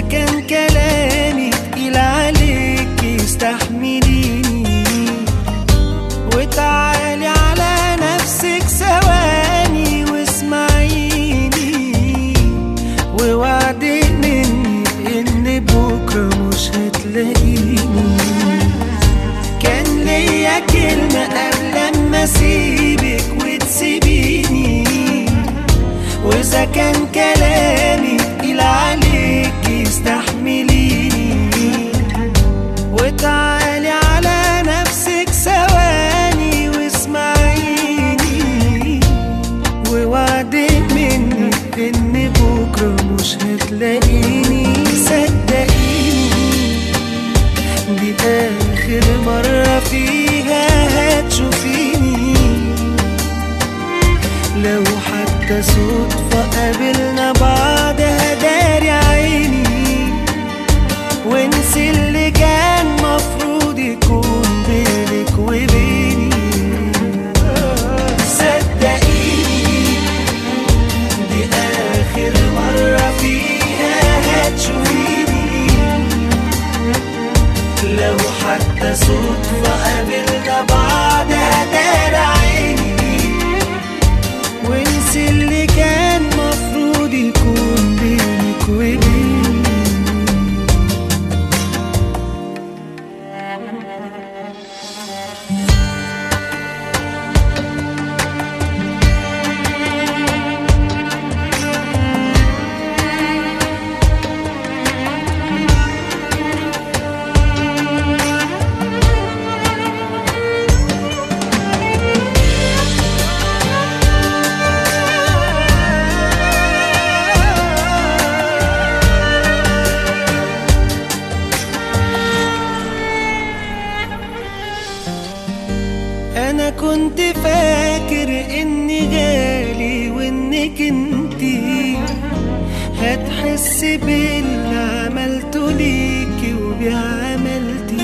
كان كلامي تقيل عليك استحمليني وتعالي على نفسك ثواني واسمعيني ووعدي مني ان بكره مش هتلاقيني كان ليا كلمة قبل ما اسيبك وتسيبيني واذا كان كلامي تقيل عليك استحمليني وتعالي على نفسك ثواني واسمعيني ووعدي مني ان بكره مش هتلاقيني صدقيني دي آخر مرة فيها هتشوفيني لو حتى صدفة قابلنا بعض هداري عيني وانسي اللي كان مفروض يكون بينك وبيني صدقيني دي آخر مرة فيها هتشوفيني لو حتى صدفة قابلنا بعض هدار عيني وانسي اللي كان مفروض يكون بينك وبيني انا كنت فاكر اني غالي وانك انتي هتحسي باللي عملته ليكي وبيه عملتي